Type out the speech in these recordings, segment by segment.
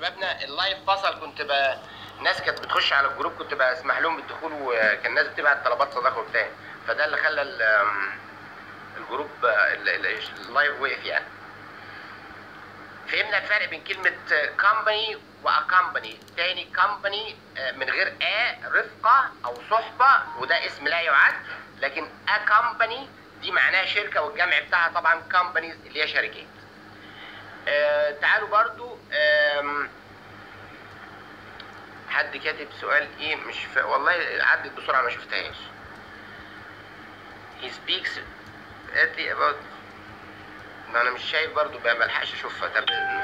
شبابنا اللايف فصل كنت ب... ناس كانت بتخش على الجروب كنت بسمح لهم بالدخول وكان الناس بتبعت طلبات صداقه وبتاع فده اللي خلى ال... آم، الجروب آه، ال- ال- اللايف وقف يعني فهمنا الفرق بين كلمة company وأكمباني تاني company آه، من غير آ رفقة أو صحبة وده اسم لا يعد لكن أكمباني دي معناها شركة والجمع بتاعها طبعا companies اللي هي شركات آه، تعالوا برضو آم، حد كاتب سؤال ايه مش فا... والله عدت بسرعة ما شفتهاش he speaks badly about ما انا مش شايف برضو بقى ملحقش اشوفها طب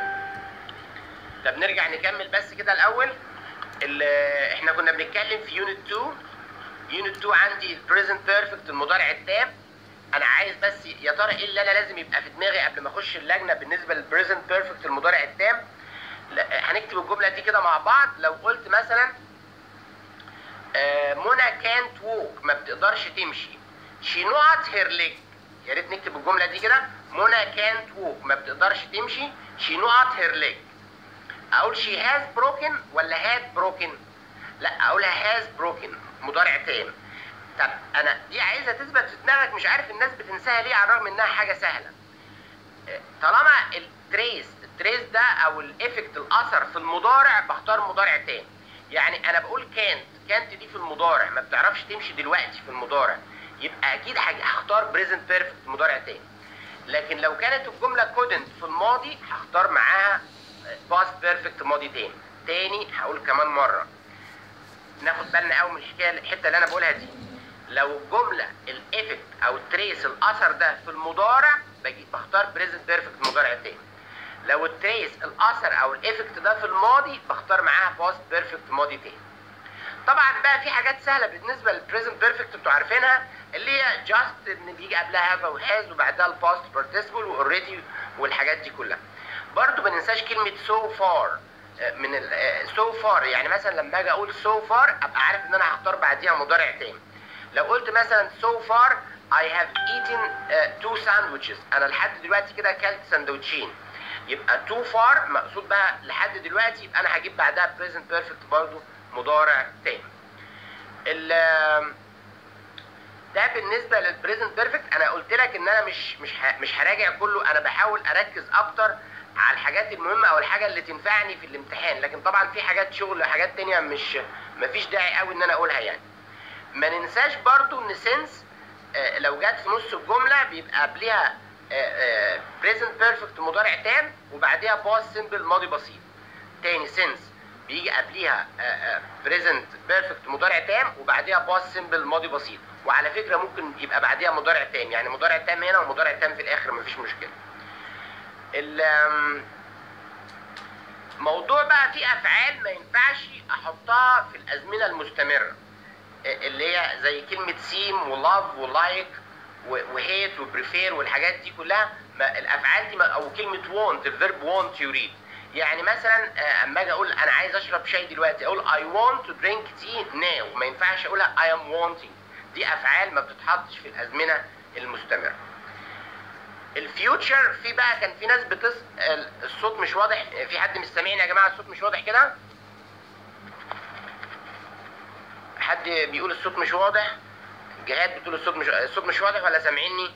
طب نرجع نكمل بس كده الاول ال- احنا كنا بنتكلم في يونت 2 يونت 2 عندي البريزنت بيرفكت المضارع التام انا عايز بس يا ترى ايه اللي انا لازم يبقى في دماغي قبل ما اخش اللجنه بالنسبه للبريزنت بيرفكت المضارع التام لا، هنكتب الجمله دي كده مع بعض لو قلت مثلا آه، منى كانت ووك ما بتقدرش تمشي شي نوت هير ليج يا ريت نكتب الجمله دي كده منى كانت ووك ما بتقدرش تمشي شي نوت هير ليج اقول شي هاز بروكن ولا هاد بروكن لا اقولها هاز بروكن مضارع تام طب انا دي عايزه تثبت في دماغك مش عارف الناس بتنساها ليه على الرغم انها حاجه سهله آه، طالما التريس التريس ده او الافكت الاثر في المضارع بختار مضارع تام يعني انا بقول كانت كانت دي في المضارع ما بتعرفش تمشي دلوقتي في المضارع يبقى اكيد هج- هختار بريزنت بيرفكت مضارع تام لكن لو كانت الجمله كودنت في الماضي هختار معاها باست بيرفكت ماضي تاني تاني هقول كمان مره ناخد بالنا قوي من الحكايه الحته اللي انا بقولها دي لو الجمله الافكت او التريس الاثر ده في المضارع بجي بختار بريزنت بيرفكت مضارع تاني لو التريس الاثر او الافكت ده في الماضي بختار معاها باست بيرفكت ماضي تاني طبعا بقى في حاجات سهله بالنسبه للبريزنت بيرفكت انتوا عارفينها اللي هي جاست ان بيجي قبلها هاف وهاز وبعدها الباست بارتيسيبل واوريدي والحاجات دي كلها برضو ما ننساش كلمه سو فار من ال سو فار يعني مثلا لما اجي اقول سو فار ابقى عارف ان انا هختار بعديها مضارع تاني لو قلت مثلا so far I have eaten uh, two sandwiches انا لحد دلوقتي كده اكلت سندوتشين يبقى too far مقصود بقى لحد دلوقتي يبقى انا هجيب بعدها present perfect برضو مضارع تاني ال ده بالنسبه للبريزنت بيرفكت انا قلت لك ان انا مش مش ه- مش هراجع كله انا بحاول اركز اكتر على الحاجات المهمه او الحاجه اللي تنفعني في الامتحان لكن طبعا في حاجات شغل وحاجات تانية مش مفيش داعي قوي ان انا اقولها يعني ما ننساش برضو ان سنس لو جت في نص الجمله بيبقى قبلها بريزنت بيرفكت مضارع تام وبعديها باس سيمبل ماضي بسيط تاني سنس بيجي قبليها بريزنت بيرفكت مضارع تام وبعديها باس سيمبل ماضي بسيط وعلى فكره ممكن يبقى بعديها مضارع تام يعني مضارع تام هنا ومضارع تام في الاخر مفيش مشكله ال آم، موضوع بقى في افعال ما ينفعش احطها في الازمنه المستمره اللي هي زي كلمة سيم ولاف ولايك وهيت وبريفير والحاجات دي كلها ما الافعال دي ما او كلمة وونت الفيرب وونت يريد يعني مثلا آه، اما اجي اقول انا عايز اشرب شاي دلوقتي اقول I want to drink tea now ما ينفعش اقولها I am wanting دي افعال ما بتتحطش في الازمنة المستمرة الفيوتشر في بقى كان في ناس بتسأل الصوت مش واضح في حد مش سامعني يا جماعة الصوت مش واضح كده حد بيقول الصوت مش واضح جهاد بتقول الصوت مش الصوت مش واضح ولا سامعيني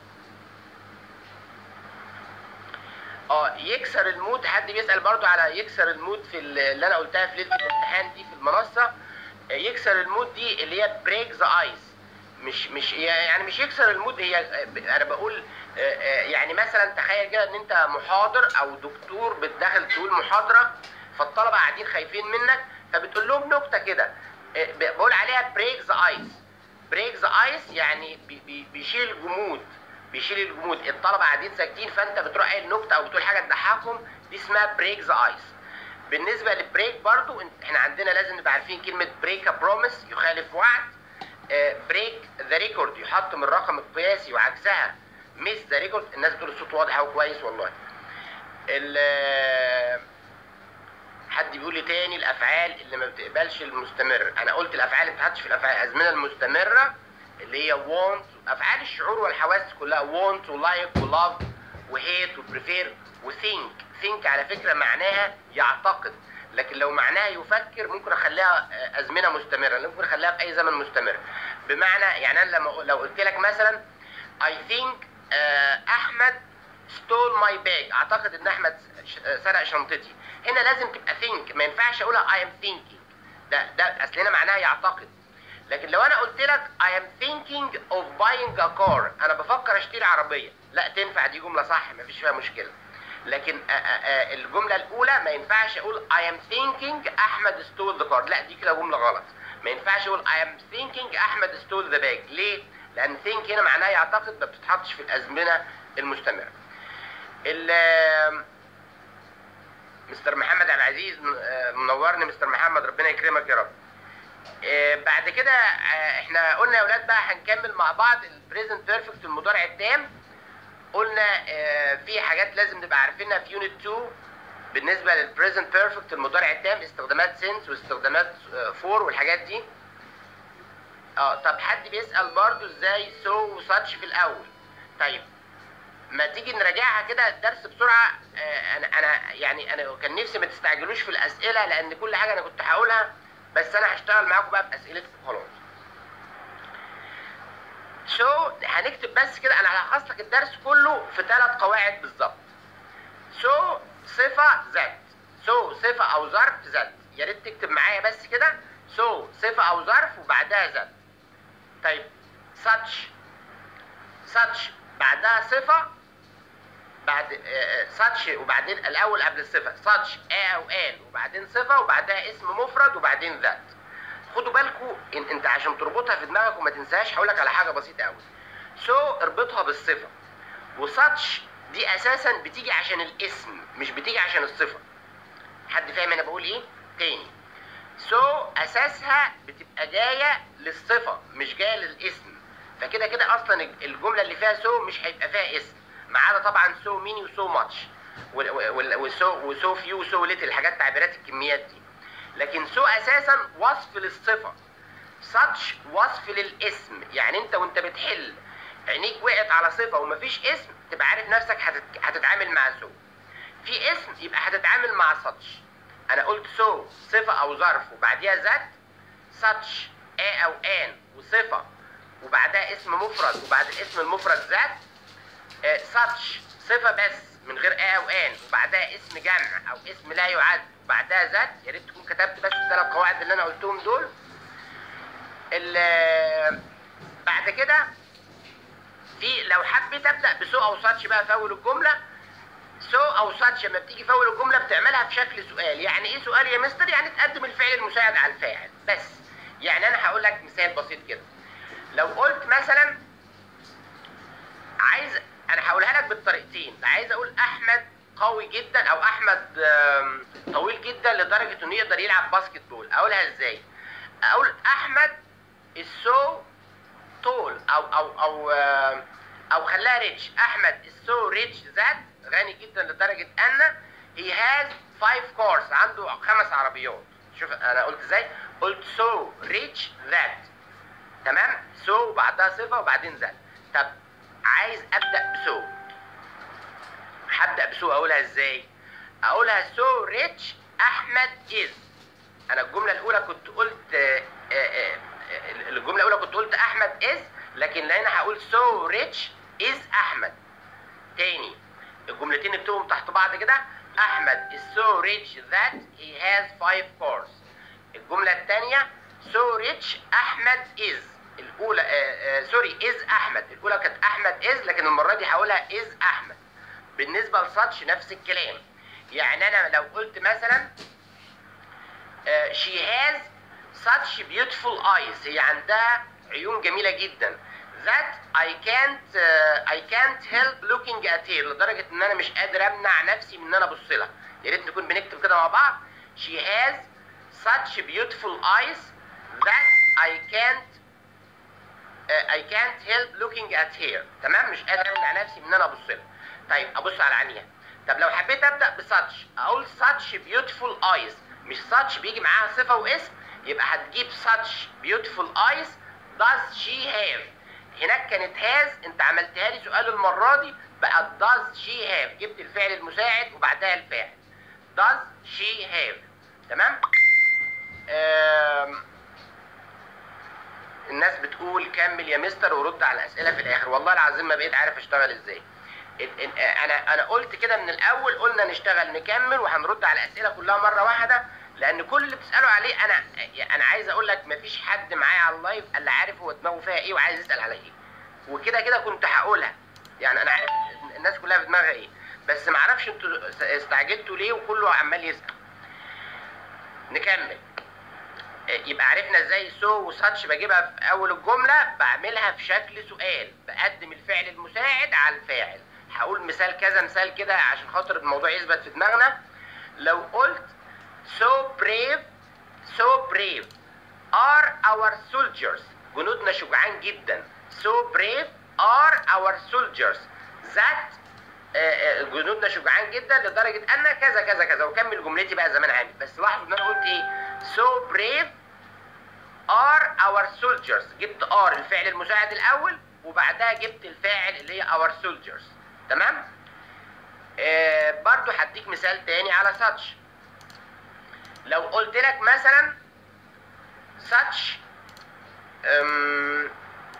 اه يكسر المود حد بيسأل برضو على يكسر المود في ال- اللي انا قلتها في ليله الامتحان دي في المنصه آه، يكسر المود دي اللي هي بريك ذا ايس مش مش يعني مش يكسر المود هي آه، انا بقول آه، آه، يعني مثلا تخيل كده ان انت محاضر او دكتور بتدخل تقول محاضره فالطلبه قاعدين خايفين منك فبتقول لهم نكته كده آه، بقول عليها بريك ذا ايس بريك ذا ايس يعني بي- بي- بيشيل الجمود بيشيل الجمود الطلبه قاعدين ساكتين فانت بتروح قايل نكته او بتقول حاجه تضحكهم دي اسمها بريك ذا ايس بالنسبه للبريك برضو انت- احنا عندنا لازم نبقى عارفين كلمه بريك ا بروميس يخالف وعد بريك ذا ريكورد يحطم الرقم القياسي وعكسها ميس ذا ريكورد الناس بتقول الصوت واضح او كويس والله ال حد بيقول لي تاني الافعال اللي ما بتقبلش المستمر انا قلت الافعال اللي بتتحطش في الافعال الازمنه المستمره اللي هي want افعال الشعور والحواس كلها want ولايك ولاف وهيت وبريفير وثينك ثينك على فكره معناها يعتقد لكن لو معناها يفكر ممكن اخليها آه، ازمنه مستمره ممكن اخليها في اي زمن مستمر بمعنى يعني انا لما لو قلت لك مثلا I think آه، احمد stole my bag اعتقد ان احمد ش- سرق شنطتي هنا لازم تبقى think ما ينفعش اقولها I am thinking ده ده اصل هنا معناها يعتقد لكن لو انا قلت لك I am thinking of buying a car انا بفكر اشتري عربيه لا تنفع دي جمله صح مفيش فيها مشكله لكن آه، آه، آه، الجمله الاولى ما ينفعش اقول I am thinking احمد stole the car لا دي كده جمله غلط ما ينفعش اقول I am thinking احمد stole the bag ليه لان think هنا معناها يعتقد ما بتتحطش في الازمنه المستمره ال- مستر محمد عبد العزيز آه، منورني مستر محمد ربنا يكرمك يا رب آه، بعد كده آه، احنا قلنا يا اولاد بقى هنكمل مع بعض البريزنت بيرفكت المضارع التام قلنا آه، في حاجات لازم نبقى عارفينها في يونت 2 بالنسبه للبريزنت بيرفكت المضارع التام استخدامات سينس واستخدامات فور والحاجات دي اه طب حد بيسال برضو ازاي سو وساتش في الاول طيب ما تيجي نراجعها كده الدرس بسرعه آه، انا انا يعني انا كان نفسي ما تستعجلوش في الاسئله لان كل حاجه انا كنت هقولها بس انا هشتغل معاكم بقى باسئلتكم خلاص سو هنكتب بس كده انا هلخص لك الدرس كله في ثلاث قواعد بالظبط سو صفه ذات سو صفه او ظرف ذات يا ريت تكتب معايا بس كده سو صفه او ظرف وبعدها ذات طيب such such بعدها صفه بعد ساتش وبعدين الاول قبل الصفه ساتش ا او ان وبعدين صفه وبعدها اسم مفرد وبعدين ذات خدوا بالكم إن انت عشان تربطها في دماغك وما تنساهاش هقول لك على حاجه بسيطه قوي سو اربطها بالصفه وساتش دي اساسا بتيجي عشان الاسم مش بتيجي عشان الصفه حد فاهم انا بقول ايه تاني سو اساسها بتبقى جايه للصفه مش جايه للاسم فكده كده اصلا الجمله اللي فيها سو مش هيبقى فيها اسم ما عدا طبعا سو ميني وسو ماتش وسو وسو فيو وسو ليتل الحاجات تعبيرات الكميات دي لكن سو اساسا وصف للصفه ساتش وصف للاسم يعني انت وانت بتحل عينيك وقعت على صفه ومفيش اسم تبقى عارف نفسك هتت- هتتعامل مع سو في اسم يبقى هتتعامل مع ساتش انا قلت سو صفه او ظرف وبعديها ذات ساتش ا او ان وصفه وبعدها اسم مفرد وبعد الاسم المفرد ذات ساتش صفه بس من غير ا او ان وبعدها اسم جمع او اسم لا يعد وبعدها ذات يا ريت تكون كتبت بس الثلاث قواعد اللي انا قلتهم دول ال- بعد كده في لو حبيت ابدا بسو او ساتش بقى في اول الجمله سو او ساتش لما بتيجي في اول الجمله بتعملها في شكل سؤال يعني ايه سؤال يا مستر يعني تقدم الفعل المساعد على الفاعل بس يعني انا هقول لك مثال بسيط كده لو قلت مثلا عايز انا هقولها لك بالطريقتين عايز اقول احمد قوي جدا او احمد آم، طويل جدا لدرجه انه يقدر يلعب باسكت بول اقولها ازاي اقول احمد is so tall او او او آم، او خلاها ريتش احمد is so rich that غني جدا لدرجه ان he has five cars عنده خمس عربيات شوف انا قلت ازاي قلت so rich that تمام سو وبعدها صفه وبعدين ذات طب عايز ابدا بسو هبدا بسو اقولها ازاي اقولها سو ريتش احمد از انا الجمله الاولى كنت قلت آه، آه، آه، آه، الجمله الاولى كنت قلت احمد از لكن هنا هقول سو ريتش از احمد تاني الجملتين اكتبهم تحت بعض كده احمد is so rich that he has five cars الجمله الثانيه so rich احمد is الاولى آه آه سوري از احمد الاولى كانت احمد از لكن المره دي هقولها از احمد بالنسبه لساتش نفس الكلام يعني انا لو قلت مثلا آه she has such beautiful eyes هي عندها عيون جميله جدا that I can't uh, I can't help looking at her لدرجه ان انا مش قادر امنع نفسي من ان انا ابص لها يا ريت نكون بنكتب كده مع بعض she has such beautiful eyes that I can't uh, I can't help looking at her تمام مش قادر امنع نفسي من ان انا ابص لها طيب ابص على عينيها طب لو حبيت ابدا بساتش اقول such beautiful eyes مش such بيجي معاها صفه واسم يبقى هتجيب such beautiful eyes does she have هناك كانت هاز انت عملتها لي سؤال المره دي بقى does she have جبت الفعل المساعد وبعدها الفاعل does she have تمام آم، الناس بتقول كمل يا مستر ورد على الاسئله في الاخر والله العظيم ما بقيت عارف اشتغل ازاي ال- ال- انا انا قلت كده من الاول قلنا نشتغل نكمل وهنرد على الاسئله كلها مره واحده لان كل اللي بتسالوا عليه انا انا عايز اقول لك مفيش حد معايا على اللايف الا عارف هو دماغه فيها ايه وعايز يسال على ايه وكده كده كنت هقولها يعني انا عارف الناس كلها في دماغها ايه بس ما اعرفش انتوا استعجلتوا ليه وكله عمال يسال نكمل يبقى عرفنا ازاي سو وساتش بجيبها في اول الجمله بعملها في شكل سؤال بقدم الفعل المساعد على الفاعل هقول مثال كذا مثال كده عشان خاطر الموضوع يثبت في دماغنا لو قلت so brave so brave are our soldiers جنودنا شجعان جدا so brave are our soldiers that آه، آه، جنودنا شجعان جدا لدرجه ان كذا كذا كذا وكمل جملتي بقى زمان عادي بس لاحظوا ان انا قلت ايه so brave are our soldiers جبت are الفعل المساعد الاول وبعدها جبت الفاعل اللي هي our soldiers تمام آه برضو هديك مثال تاني على such لو قلت لك مثلا such um,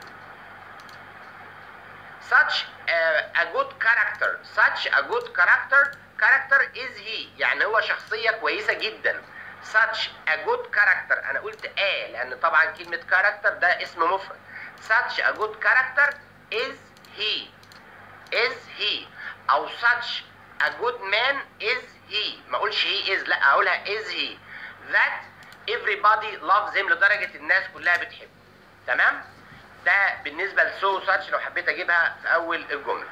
such uh, a good character such a good character character is he يعني هو شخصية كويسة جدا such a good character أنا قلت آه لأن طبعا كلمة character ده اسم مفرد such a good character is he is he أو such a good man is he ما أقولش he is لا أقولها is he that everybody loves him لدرجة الناس كلها بتحبه تمام ده بالنسبة لسو ساتش لو حبيت أجيبها في أول الجملة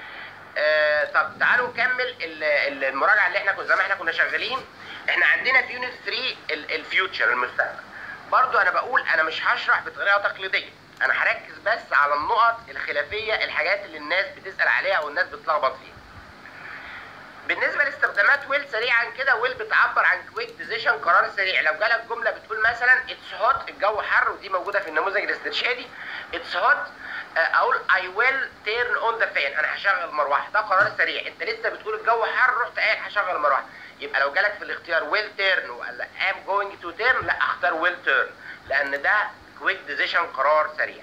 آه طب تعالوا نكمل ال- ال- المراجعه اللي احنا كنا زي ما احنا كنا شغالين احنا عندنا في يونت 3 الفيوتشر المستقبل برضو انا بقول انا مش هشرح بطريقه تقليديه انا هركز بس على النقط الخلافيه الحاجات اللي الناس بتسال عليها او الناس بتلخبط فيها بالنسبه لاستخدامات ويل سريعا كده ويل بتعبر عن كويك ديسيشن قرار سريع لو جالك جمله بتقول مثلا اتس هوت الجو حر ودي موجوده في النموذج الاسترشادي اتس هوت اقول اي ويل تيرن اون ذا فان انا هشغل مروحه ده قرار سريع انت لسه بتقول الجو حر رحت قايل هشغل مروحه يبقى لو جالك في الاختيار ويل تيرن ولا ام جوينج تو تيرن لا اختار ويل تيرن لان ده كويك ديسيشن قرار سريع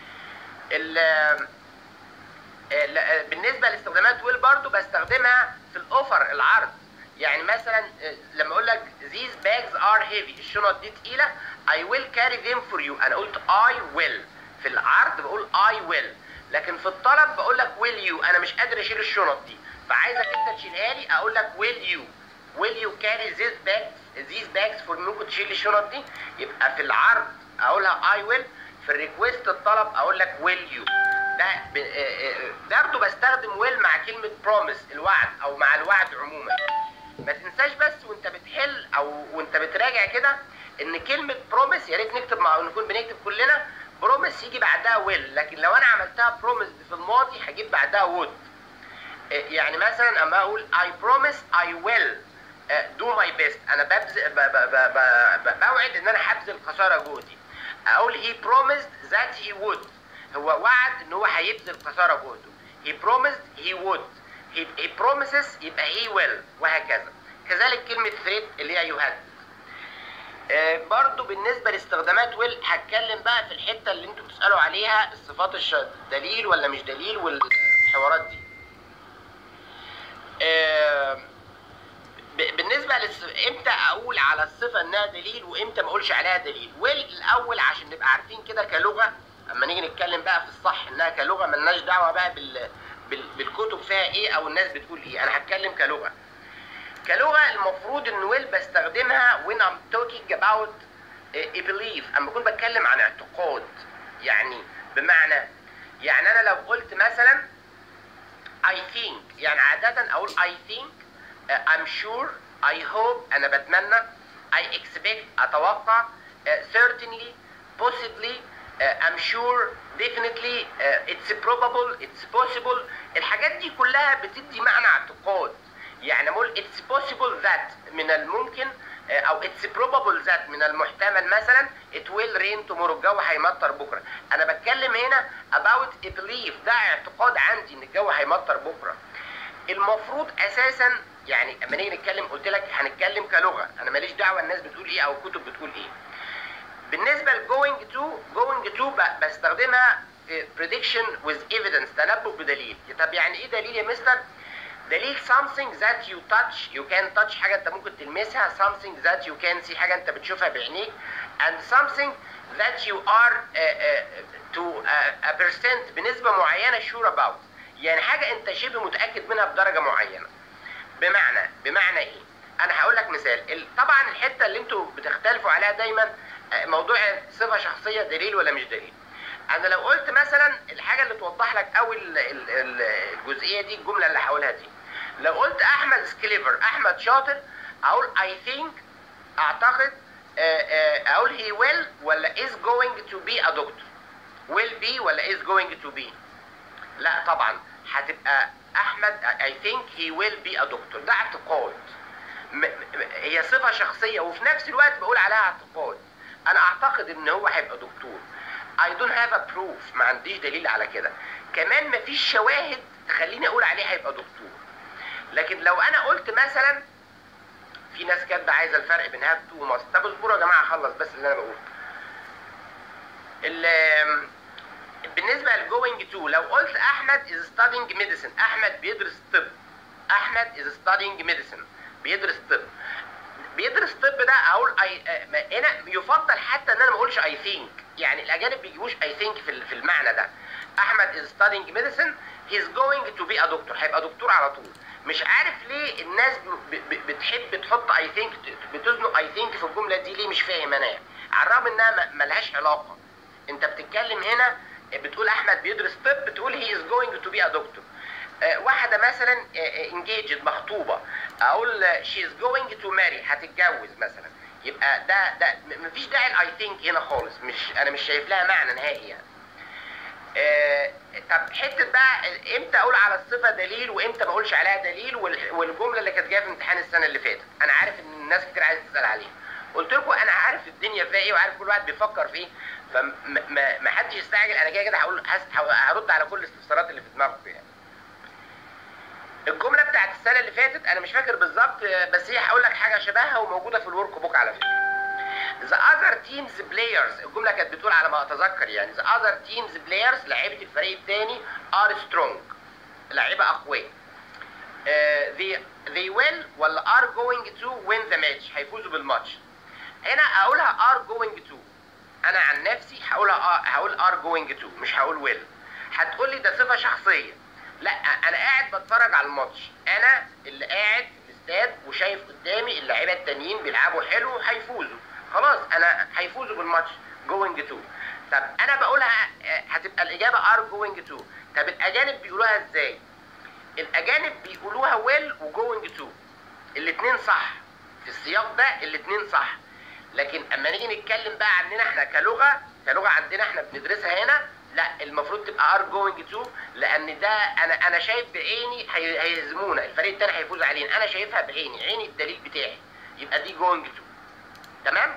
ال- آه، لا، آه، بالنسبه لاستخدامات ويل برضو بستخدمها في الاوفر العرض يعني مثلا آه، لما اقول لك these bags are heavy الشنط دي تقيله I will carry them for you انا قلت I will في العرض بقول I will لكن في الطلب بقول لك will you انا مش قادر اشيل الشنط دي فعايزك انت تشيلها لي اقول لك will you will you carry these bags these bags for me ممكن تشيل لي الشنط دي يبقى في العرض اقولها I will في الريكوست الطلب اقول لك will you ده ب- آه، آه، برضه بستخدم ويل مع كلمة بروميس الوعد أو مع الوعد عموما ما تنساش بس وانت بتحل او وانت بتراجع كده ان كلمة بروميس يا ريت نكتب مع نكون بنكتب كلنا بروميس يجي بعدها ويل لكن لو انا عملتها بروميس في الماضي هجيب بعدها وود يعني مثلا اما اقول I promise I will uh, do my best انا ببذل ب- ب- ب- ب- ب- بوعد ان انا هبذل قصارى جهدي اقول he promised that he would هو وعد ان هو هيبذل قصارى جهده he promised he would he, he promises يبقى he will وهكذا كذلك كلمة threat اللي هي يهدد آه، برضو بالنسبة لاستخدامات ويل هتكلم بقى في الحتة اللي انتوا بتسألوا عليها الصفات الش... دليل ولا مش دليل والحوارات دي آه، ب- بالنسبه للص... امتى اقول على الصفه انها دليل وامتى ما اقولش عليها دليل ويل الاول عشان نبقى عارفين كده كلغه اما نيجي نتكلم بقى في الصح انها كلغه ملناش دعوه بقى بال... بال... بالكتب فيها ايه او الناس بتقول ايه انا هتكلم كلغه كلغه المفروض ان ويل بستخدمها when I'm talking about a belief اما اكون بتكلم عن اعتقاد يعني بمعنى يعني انا لو قلت مثلا I think يعني عادة أقول I think uh, I'm sure I hope أنا بتمنى I expect أتوقع uh, certainly possibly uh, I'm sure definitely uh, it's probable it's possible الحاجات دي كلها بتدي معنى اعتقاد يعني أقول it's possible that من الممكن آه، او اتس probable that من المحتمل مثلا it will rain tomorrow الجو هيمطر بكره انا بتكلم هنا about a belief ده اعتقاد عندي ان الجو هيمطر بكره المفروض اساسا يعني اما نيجي نتكلم قلت لك هنتكلم كلغه انا ماليش دعوه الناس بتقول ايه او الكتب بتقول ايه بالنسبه ل going to going to ب- بستخدمها في prediction with evidence تنبؤ بدليل طب يعني ايه دليل يا مستر دليل something that you touch you can touch حاجه انت ممكن تلمسها something that you can see حاجه انت بتشوفها بعينيك and something that you are uh, uh, to a, a percent بنسبه معينه sure about يعني حاجه انت شبه متاكد منها بدرجه معينه بمعنى بمعنى ايه انا هقول لك مثال ال- طبعا الحته اللي انتوا بتختلفوا عليها دايما آه، موضوع صفه شخصيه دليل ولا مش دليل انا لو قلت مثلا الحاجه اللي توضح لك قوي ال- ال- ال- الجزئيه دي الجمله اللي هقولها دي لو قلت احمد سكليفر احمد شاطر اقول اي ثينك اعتقد آه، آه، اقول هي ويل ولا is going to be a doctor will be ولا is going to be لا طبعا هتبقى احمد I think he will be a doctor ده اعتقاد م- م- هي صفة شخصية وفي نفس الوقت بقول عليها اعتقاد انا اعتقد ان هو هيبقى دكتور I don't have a proof ما عنديش دليل على كده كمان مفيش شواهد تخليني اقول عليه هيبقى دكتور لكن لو انا قلت مثلا في ناس كاتبه عايزه الفرق بين هاف تو وماست طب اصبروا يا جماعه اخلص بس اللي انا بقوله ال- بالنسبه للجوينج تو لو قلت احمد از ستادينج ميديسن احمد بيدرس طب احمد از ستادينج ميديسن بيدرس طب بيدرس طب ده اقول اي هنا يفضل حتى ان انا ما اقولش اي ثينك يعني الاجانب بيجيبوش اي ثينك في ال- في المعنى ده احمد از ستادينج ميديسن هيز جوينج تو بي ا دكتور هيبقى دكتور على طول مش عارف ليه الناس ب- ب- بتحب تحط اي ثينك بتزنق اي ثينك في الجمله دي ليه مش فاهم انا على الرغم انها ما- ملهاش علاقه انت بتتكلم هنا بتقول احمد بيدرس طب بتقول هي از جوينج تو بي ا دكتور واحده مثلا انجيجد مخطوبه اقول شي از جوينج تو ماري هتتجوز مثلا يبقى ده ده م- مفيش داعي الاي ثينك هنا خالص مش انا مش شايف لها معنى نهائي يعني آه، طب حته بقى امتى اقول على الصفه دليل وامتى ما اقولش عليها دليل وال- والجمله اللي كانت جايه في امتحان السنه اللي فاتت انا عارف ان الناس كتير عايزه تسال عليها قلت لكم انا عارف الدنيا فيها ايه وعارف كل واحد بيفكر في ايه فما حدش يستعجل انا كده كده هقول هس- هرد على كل الاستفسارات اللي في دماغكم يعني الجمله بتاعت السنه اللي فاتت انا مش فاكر بالظبط آه، بس هي هقول لك حاجه شبهها وموجوده في الورك بوك على فكره The other teams players الجملة كانت بتقول على ما أتذكر يعني The other teams players لعيبة الفريق الثاني are strong لعيبة أقوياء uh, they, they will ولا are going to win the match هيفوزوا بالماتش هنا أقولها are going to أنا عن نفسي هقولها آه- هقول are going to مش هقول will هتقول لي ده صفة شخصية لا أنا قاعد بتفرج على الماتش أنا اللي قاعد في الاستاد وشايف قدامي اللعيبة التانيين بيلعبوا حلو هيفوزوا خلاص انا هيفوزوا بالماتش جوينج تو طب انا بقولها آه، هتبقى الاجابه ار جوينج تو طب الاجانب بيقولوها ازاي الاجانب بيقولوها ويل وجوينج تو الاثنين صح في السياق ده الاثنين صح لكن اما نيجي نتكلم بقى عننا احنا كلغه كلغه عندنا احنا بندرسها هنا لا المفروض تبقى ار جوينج تو لان ده انا انا شايف بعيني هي- هيهزمونا الفريق الثاني هيفوز علينا انا شايفها بعيني عيني الدليل بتاعي يبقى دي جوينج تو تمام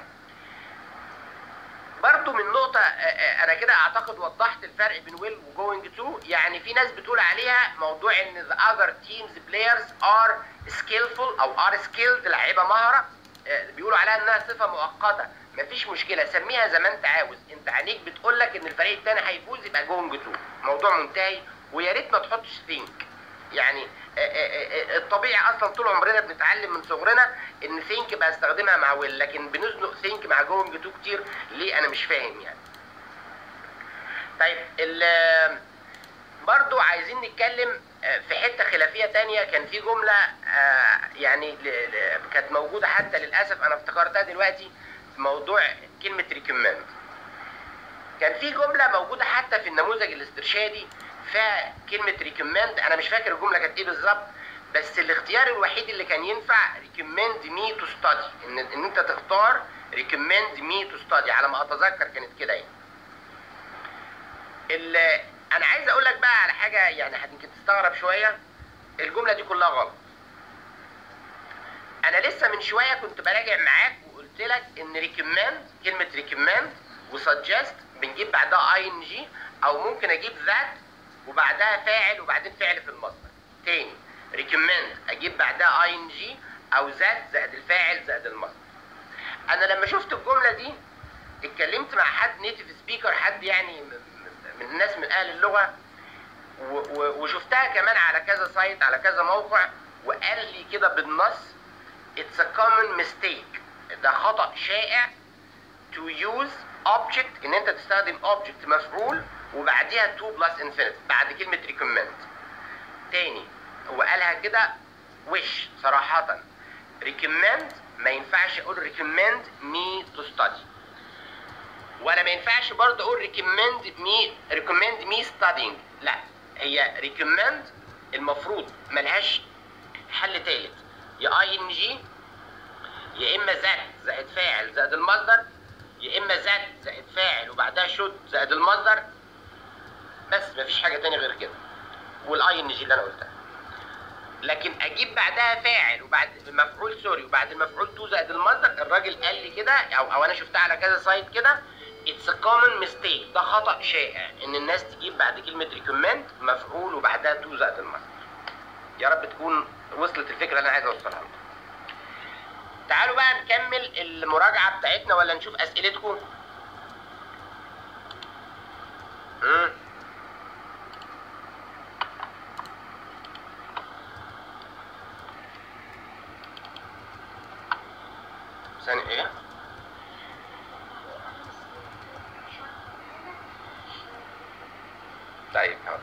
برضو من نقطة آه، آه، أنا كده أعتقد وضحت الفرق بين ويل وجوينج تو يعني في ناس بتقول عليها موضوع إن the other teams players are skillful أو are skilled لعيبة مهرة آه، بيقولوا عليها إنها صفة مؤقتة مفيش مشكلة سميها زي ما أنت عاوز أنت عينيك بتقول لك إن الفريق التاني هيفوز يبقى جوينج تو موضوع منتهي ويا ريت ما تحطش ثينك يعني آه، آه، آه، الطبيعي اصلا طول عمرنا بنتعلم من صغرنا ان ثينك بستخدمها مع ويل لكن بنزنق ثينك مع جوينج تو كتير ليه انا مش فاهم يعني طيب ال برضو عايزين نتكلم آه، في حته خلافيه تانية كان في جمله آه، يعني ل- ل- كانت موجوده حتى للاسف انا افتكرتها دلوقتي في موضوع كلمه ريكومند كان في جمله موجوده حتى في النموذج الاسترشادي فيها كلمه ريكومند انا مش فاكر الجمله كانت ايه بالظبط بس الاختيار الوحيد اللي كان ينفع ريكومند مي تو ستادي ان ان انت تختار ريكومند مي تو ستادي على ما اتذكر كانت كده يعني ال- انا عايز اقول لك بقى على حاجه يعني يمكن تستغرب شويه الجمله دي كلها غلط انا لسه من شويه كنت براجع معاك وقلت لك ان ريكومند كلمه ريكومند وسجست بنجيب بعدها اي ان جي او ممكن اجيب ذات وبعدها فاعل وبعدين فعل في المصدر تاني ريكومند اجيب بعدها اي ان جي او ذات زائد الفاعل زائد المصدر انا لما شفت الجمله دي اتكلمت مع حد نيتيف سبيكر حد يعني م- م- من الناس من اهل اللغه و- و- وشفتها كمان على كذا سايت على كذا موقع وقال لي كده بالنص it's a common mistake ده خطأ شائع to use object ان انت تستخدم object مفعول وبعديها to plus infinite بعد كلمة recommend تاني هو قالها كده وش صراحة recommend ما ينفعش اقول recommend me to study وانا ما ينفعش برضه اقول recommend me recommend me studying لا هي recommend المفروض ملهاش حل تالت يا اي ان جي يا اما ذات زائد فاعل زائد المصدر يا اما ذات زائد فاعل وبعدها شد زائد المصدر بس مفيش حاجه تانية غير كده والاي ان جي اللي انا قلتها لكن اجيب بعدها فاعل وبعد مفعول سوري وبعد المفعول تو زائد المصدر الراجل قال لي كده او او انا شفتها على كذا سايت كده اتس a common mistake ده خطا شائع ان الناس تجيب بعد كلمه ريكومند مفعول وبعدها تو زائد المصدر يا رب تكون وصلت الفكره اللي انا عايز اوصلها لكم تعالوا بقى نكمل المراجعه بتاعتنا ولا نشوف اسئلتكم امم ثانية ايه؟ طيب حاضر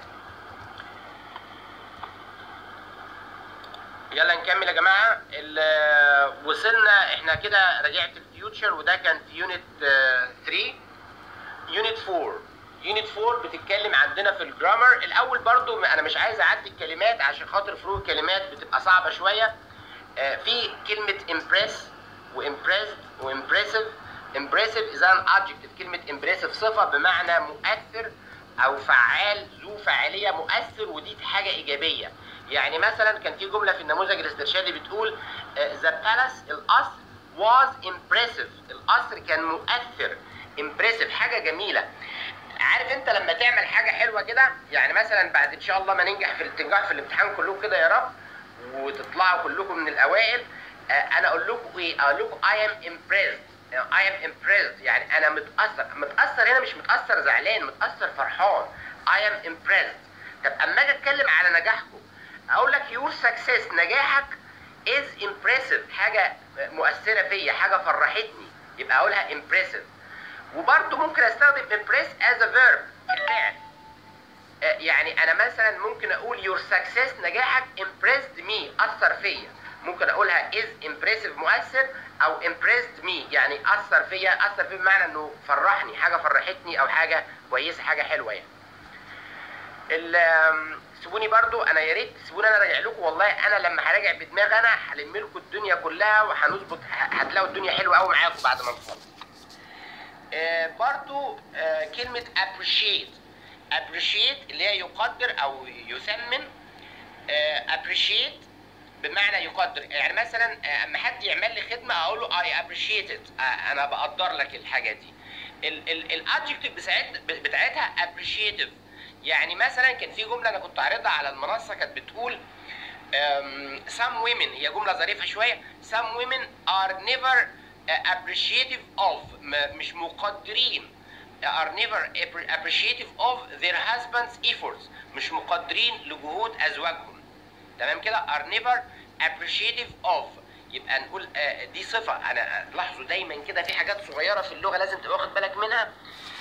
يلا نكمل يا جماعة ال- وصلنا احنا كده رجعت الفيوتشر وده كان في يونت 3 يونت 4 يونت 4 بتتكلم عندنا في الجرامر الاول برضو انا مش عايز اعدي الكلمات عشان خاطر فروق الكلمات بتبقى صعبة شوية آه، في كلمة impress وimpressed وimpressive impressive is an adjective كلمة impressive صفة بمعنى مؤثر أو فعال ذو فاعلية مؤثر ودي حاجة إيجابية يعني مثلا كان في جملة في النموذج الاسترشادي بتقول آه، the palace القصر was impressive القصر كان مؤثر impressive حاجة جميلة عارف انت لما تعمل حاجة حلوة كده يعني مثلا بعد ان شاء الله ما ننجح في التنجاح في الامتحان كلكم كده يا رب وتطلعوا كلكم من الاوائل آه، انا اقول لكم ايه اقول لكم I am impressed I am impressed يعني انا متاثر متاثر هنا مش متاثر زعلان متاثر فرحان I am impressed طب اما اجي اتكلم على نجاحكم اقول لك your success نجاحك is impressive حاجه مؤثره فيا حاجه فرحتني يبقى اقولها impressive وبرضه ممكن استخدم impress as a verb الفعل آه، يعني انا مثلا ممكن اقول your success نجاحك impressed me اثر فيا ممكن اقولها is impressive مؤثر او impressed me يعني اثر فيا اثر فيا بمعنى انه فرحني حاجه فرحتني او حاجه كويسه حاجه حلوه يعني ال- آم، سيبوني برضو انا يا ريت سيبوني انا راجع لكم والله انا لما هراجع بدماغي انا هلم لكم الدنيا كلها وهنظبط ه- هتلاقوا الدنيا حلوه قوي معاكم بعد ما نخلص آه، برضو آه، كلمة appreciate appreciate اللي هي يقدر أو يثمن آه، appreciate بمعنى يقدر يعني مثلا آه، اما حد يعمل لي خدمة أقول له I appreciate it آه، أنا بقدر لك الحاجة دي الادجكتيف بتاعتها appreciative يعني مثلا كان في جملة أنا كنت عارضها على المنصة كانت بتقول um, some women هي جملة ظريفة شوية some women are never uh, appreciative of م- مش مقدرين are never appre- appreciative of their husband's efforts مش مقدرين لجهود أزواجهم تمام كده are never appreciative of يبقى نقول آه، دي صفة أنا لاحظوا دايما كده في حاجات صغيرة في اللغة لازم تبقى واخد بالك منها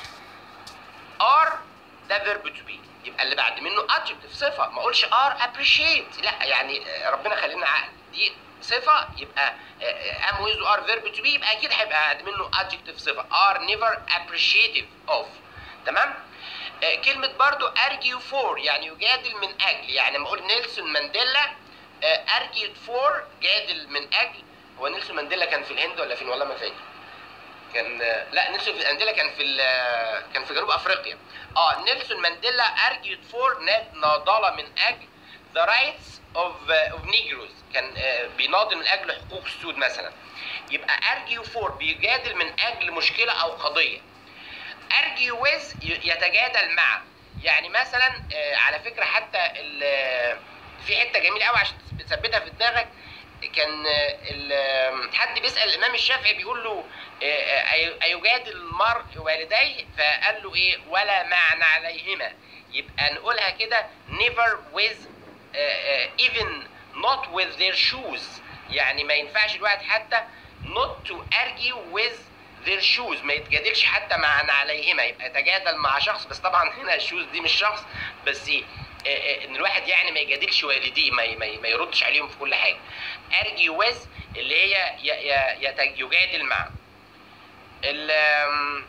are ده verb to be يبقى اللي بعد منه adjective صفة ما اقولش are appreciate لا يعني آه، ربنا خلينا عقل دي صفة يبقى am with are verb to be يبقى اكيد هيبقى بعد منه adjective صفة are never appreciative of تمام آه، كلمة برضو argue for يعني يجادل من أجل يعني لما أقول نيلسون مانديلا آه، argued for جادل من أجل هو نيلسون مانديلا كان في الهند ولا فين والله ما فاكر كان لا نيلسون مانديلا كان في ال- كان في جنوب افريقيا اه نيلسون مانديلا ارجيت فور ناضل من اجل the rights of uh, of Negroes كان uh, بيناضل من اجل حقوق السود مثلا يبقى argue for بيجادل من اجل مشكله او قضيه argue with ي- يتجادل مع يعني مثلا آه، على فكره حتى ال- في حته جميله قوي عشان تثبتها في دماغك كان آه، ال- حد بيسال الامام الشافعي بيقول له آه، آه، أي- ايجادل المرء والديه فقال له ايه ولا معنى عليهما يبقى نقولها كده never with آه، آه، even not with their shoes يعني ما ينفعش الواحد حتى not to argue with their shoes ما يتجادلش حتى مع عليهما يبقى يتجادل مع شخص بس طبعا هنا الشوز دي مش شخص بس إيه؟ آه، آه، ان الواحد يعني ما يجادلش والديه ما ي- ما ي- ما يردش عليهم في كل حاجه argue with اللي هي ي- ي- يت- يجادل مع ال- آم،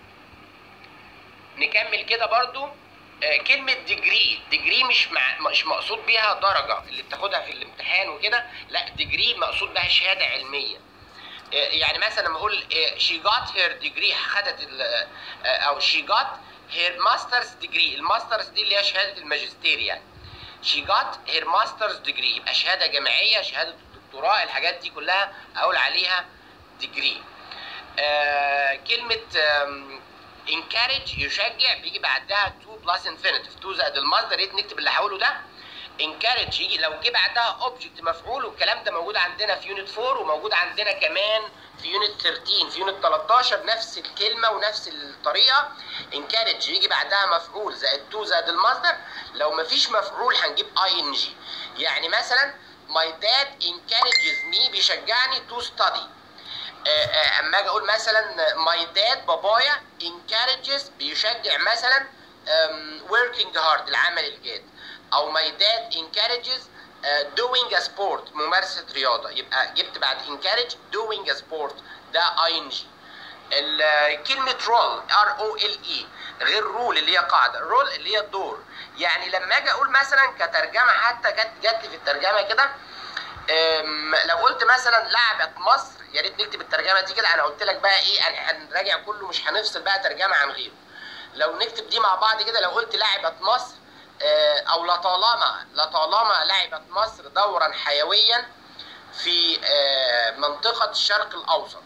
نكمل كده برضو آه، كلمة ديجري ديجري مش مع مش مقصود بيها درجة اللي بتاخدها في الامتحان وكده لا ديجري مقصود بها شهادة علمية آه، يعني مثلا لما اقول شي جات هير ديجري خدت ال- آه، او شي جات هير ماسترز ديجري الماسترز دي اللي هي شهادة الماجستير يعني شي جات هير ماسترز ديجري يبقى شهادة جامعية شهادة الدكتوراه الحاجات دي كلها اقول عليها ديجري آه، كلمة آم، encourage يشجع بيجي بعدها to plus infinitive to زائد المصدر ريت نكتب اللي هقوله ده encourage يجي لو جه بعدها object مفعول والكلام ده موجود عندنا في يونت 4 وموجود عندنا كمان في يونت 13 في يونت 13 نفس الكلمة ونفس الطريقة encourage يجي بعدها مفعول زائد to زائد المصدر لو مفيش مفعول هنجيب ing يعني مثلا my dad encourages me بيشجعني to study آه، آه، اما اجي اقول مثلا ماي داد بابايا encourages بيشجع مثلا um, working hard العمل الجاد او ماي داد encourages uh, doing a sport ممارسة رياضة يبقى جبت بعد encourage doing a sport ده ing ال- كلمة رول ار او ال اي غير رول اللي هي قاعدة رول اللي هي الدور يعني لما اجي اقول مثلا كترجمة حتى جت جت لي في الترجمة كده أم، لو قلت مثلا لعبت مصر يا ريت نكتب الترجمه دي كده انا قلت لك بقى ايه أنا هنراجع كله مش هنفصل بقى ترجمه عن غيره لو نكتب دي مع بعض كده لو قلت لعبت مصر آه، او لطالما لطالما لعبت مصر دورا حيويا في آه، منطقه الشرق الاوسط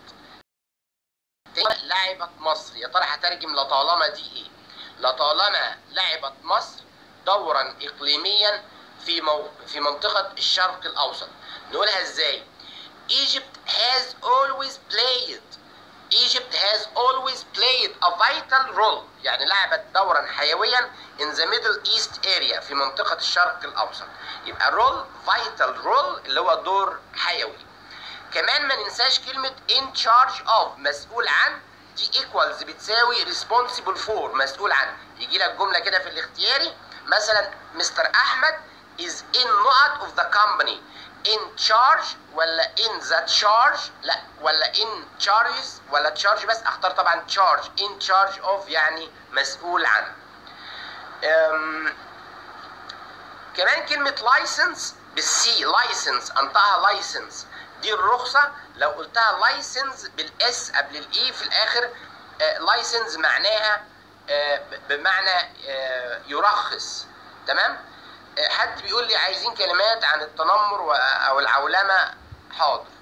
لعبت مصر يا ترى هترجم لطالما دي ايه لطالما لعبت مصر دورا اقليميا في مو... في منطقه الشرق الاوسط نقولها ازاي Egypt has always played Egypt has always played a vital role يعني لعبت دورا حيويا in the Middle East area في منطقة الشرق الأوسط يبقى role vital role اللي هو دور حيوي كمان ما ننساش كلمة in charge of مسؤول عن دي equals بتساوي responsible for مسؤول عن يجي لك جملة كده في الاختياري مثلا مستر أحمد is in نقط of the company in charge ولا in the charge لا ولا in charges ولا charge بس اختار طبعا charge in charge of يعني مسؤول عن أم، كمان كلمة لايسنس بالسي لايسنس انطقها لايسنس دي الرخصة لو قلتها لايسنس بالاس قبل الاي في الاخر لايسنس معناها آه، ب- بمعنى آه، يرخص تمام آه، حد بيقول لي عايزين كلمات عن التنمر و- او العولمة حاضر